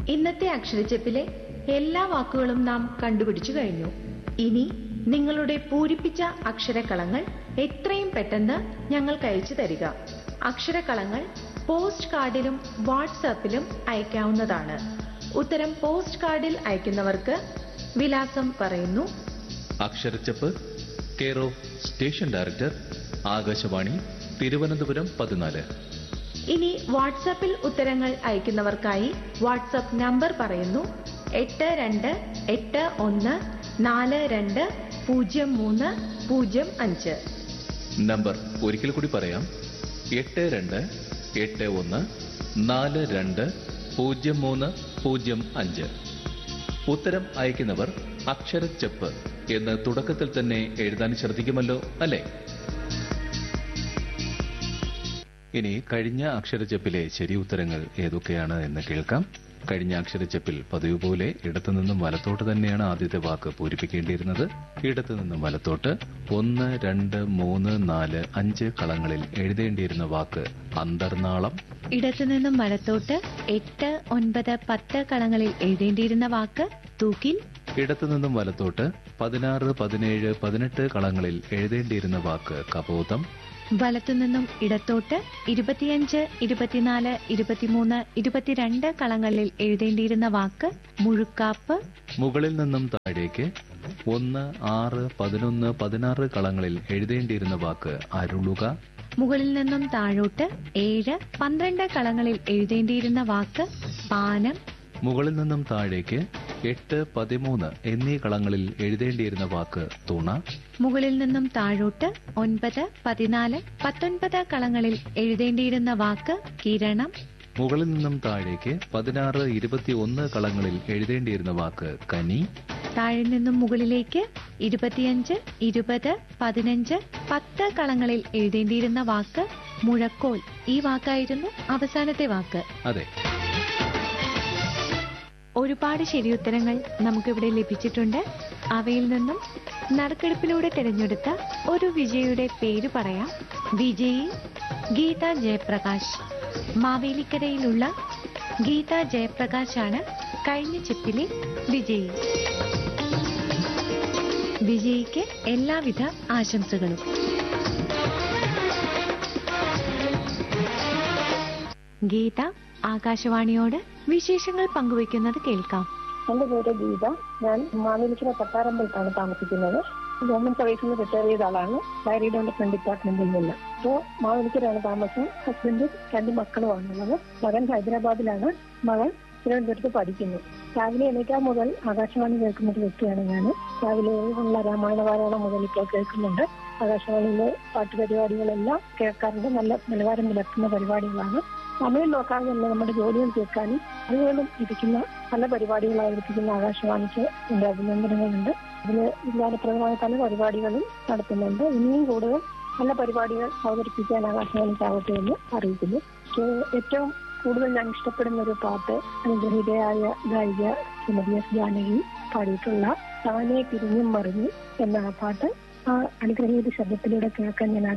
ഇന്നത്തെ അക്ഷരച്ചെപ്പിലെ എല്ലാ വാക്കുകളും നാം കണ്ടുപിടിച്ചു കഴിഞ്ഞു ഇനി നിങ്ങളുടെ പൂരിപ്പിച്ച അക്ഷരക്കളങ്ങൾ എത്രയും പെട്ടെന്ന് ഞങ്ങൾക്ക് അയച്ചു തരിക അക്ഷരക്കളങ്ങൾ പോസ്റ്റ് കാർഡിലും വാട്സാപ്പിലും അയക്കാവുന്നതാണ് ഉത്തരം പോസ്റ്റ് കാർഡിൽ അയക്കുന്നവർക്ക് വിലാസം പറയുന്നു അക്ഷരച്ചപ്പ് care of station director Akashvani Thiruvananthapuram പതിനാല് ഇനി വാട്സാപ്പിൽ ഉത്തരങ്ങൾ അയക്കുന്നവർക്കായി വാട്സാപ്പ് നമ്പർ പറയുന്നു എട്ട് രണ്ട് എട്ട് ഒന്ന് നാല് രണ്ട് പൂജ്യം മൂന്ന് പൂജ്യം അഞ്ച് നമ്പർ ഒരിക്കൽ കൂടി പറയാം എട്ട് രണ്ട് എട്ട് ഒന്ന് നാല് രണ്ട് പൂജ്യം മൂന്ന് പൂജ്യം അഞ്ച് ഉത്തരം അയക്കുന്നവർ അക്ഷരച്ചപ്പ് എന്ന് തുടക്കത്തിൽ തന്നെ എഴുതാൻ ശ്രദ്ധിക്കുമല്ലോ അല്ലേ ഇനി കഴിഞ്ഞ അക്ഷരച്ചപ്പിലെ ശരി ഉത്തരങ്ങൾ ഏതൊക്കെയാണ് എന്ന് കേൾക്കാം കഴിഞ്ഞ അക്ഷരച്ചപ്പിൽ പതിവ് പോലെ ഇടത്തുനിന്നും വലത്തോട്ട് തന്നെയാണ് ആദ്യത്തെ വാക്ക് പൂരിപ്പിക്കേണ്ടിയിരുന്നത് ഇടത്തുനിന്നും വലത്തോട്ട് ഒന്ന് രണ്ട് മൂന്ന് നാല് അഞ്ച് കളങ്ങളിൽ എഴുതേണ്ടിയിരുന്ന വാക്ക് അന്തർനാളം ഇടത്തുനിന്നും വലത്തോട്ട് എട്ട് ഒൻപത് പത്ത് കളങ്ങളിൽ എഴുതേണ്ടിയിരുന്ന വാക്ക് തൂക്കിൽ ഇടത്തുനിന്നും വലത്തോട്ട് പതിനാറ് പതിനേഴ് പതിനെട്ട് കളങ്ങളിൽ എഴുതേണ്ടിയിരുന്ന വാക്ക് കപോതം വലത്തുനിന്നും ഇടത്തോട്ട് ഇരുപത്തിയഞ്ച് ഇരുപത്തിനാല് ഇരുപത്തിമൂന്ന് ഇരുപത്തിരണ്ട് കളങ്ങളിൽ എഴുതേണ്ടിയിരുന്ന വാക്ക് മുഴുക്കാപ്പ് മുകളിൽ നിന്നും താഴേക്ക് ഒന്ന് ആറ് പതിനൊന്ന് പതിനാറ് കളങ്ങളിൽ എഴുതേണ്ടിയിരുന്ന വാക്ക് അരുളുക മുകളിൽ നിന്നും താഴോട്ട് ഏഴ് പന്ത്രണ്ട് കളങ്ങളിൽ എഴുതേണ്ടിയിരുന്ന വാക്ക് പാനം മുകളിൽ നിന്നും താഴേക്ക് എട്ട് പതിമൂന്ന് എന്നീ കളങ്ങളിൽ എഴുതേണ്ടിയിരുന്ന വാക്ക് തുണ മുകളിൽ നിന്നും താഴോട്ട് ഒൻപത് പതിനാല് പത്തൊൻപത് കളങ്ങളിൽ എഴുതേണ്ടിയിരുന്ന വാക്ക് കിരണം മുകളിൽ നിന്നും താഴേക്ക് പതിനാറ് ഇരുപത്തി ഒന്ന് കളങ്ങളിൽ എഴുതേണ്ടിയിരുന്ന വാക്ക് കനി താഴെ നിന്നും മുകളിലേക്ക് ഇരുപത്തിയഞ്ച് ഇരുപത് പതിനഞ്ച് പത്ത് കളങ്ങളിൽ എഴുതേണ്ടിയിരുന്ന വാക്ക് മുഴക്കോൽ ഈ വാക്കായിരുന്നു അവസാനത്തെ വാക്ക് അതെ ഒരുപാട് ശരിയുത്തരങ്ങൾ നമുക്കിവിടെ ലഭിച്ചിട്ടുണ്ട് അവയിൽ നിന്നും നറുക്കെടുപ്പിലൂടെ തിരഞ്ഞെടുത്ത ഒരു വിജയിയുടെ പേര് പറയാം വിജയി ഗീത ജയപ്രകാശ് മാവേലിക്കരയിലുള്ള ഗീത ജയപ്രകാശാണ് കഴിഞ്ഞ ചെപ്പിലെ വിജയി വിജയിക്ക് എല്ലാവിധ ആശംസകളും ഗീത ആകാശവാണിയോട് വിശേഷങ്ങൾ പങ്കുവയ്ക്കുന്നത് കേൾക്കാം എന്റെ പേര് ഗീത ഞാൻ മാവേലിക്കര പട്ടാറമ്പലത്താണ് താമസിക്കുന്നത് ഗവൺമെന്റ് സർവീസിൽ നിന്ന് റിട്ടയർ ചെയ്ത ആളാണ് ഡയറി ഡെവലപ്മെന്റ് ഡിപ്പാർട്ട്മെന്റിൽ നിന്ന് അപ്പോൾ മാവേലിക്കരാണ് താമസം ഹസ്ബൻഡും രണ്ട് മക്കളുമാണുള്ളത് മകൻ ഹൈദരാബാദിലാണ് മകൾ തിരുവനന്തപുരത്ത് പഠിക്കുന്നു രാവിലെ എണീക്കാൻ മുതൽ ആകാശവാണി കേൾക്കുന്ന ഒരു വ്യക്തിയാണ് ഞാൻ രാവിലെ ഉള്ള രാമായണ പാരായണം മുതൽ ഇപ്പോൾ കേൾക്കുന്നുണ്ട് ആകാശവാണിയിലെ പാട്ട് പരിപാടികളെല്ലാം കേൾക്കാറുണ്ട് നല്ല നിലവാരം പുലർത്തുന്ന പരിപാടികളാണ് സമയം നോക്കാതെ തന്നെ നമ്മുടെ ജോലികൾ കേൾക്കാനും അതുപോലും ഇരിക്കുന്ന പല പരിപാടികൾ അവതരിപ്പിക്കുന്ന ആകാശവാണിക്ക് എന്റെ അഭിനന്ദനങ്ങളുണ്ട് അതിന് വിജ്ഞാനപ്രദമായ പല പരിപാടികളും നടത്തുന്നുണ്ട് ഇനിയും കൂടുതൽ നല്ല പരിപാടികൾ അവതരിപ്പിക്കാൻ ആകാശവാണിക്കാവട്ടെ എന്ന് അറിയിക്കുന്നു പക്ഷേ ഏറ്റവും കൂടുതൽ ഞാൻ ഇഷ്ടപ്പെടുന്ന ഒരു പാട്ട് അനുഗ്രഹീതയായ ഗായിക ശ്രീമതി എസ് ജാനകി പാടിയിട്ടുള്ള താനെ തിരിഞ്ഞും മറിഞ്ഞു എന്ന ആ പാട്ട് ആ അനുഗ്രഹീത ശബ്ദത്തിലൂടെ കേൾക്കാൻ ഞാൻ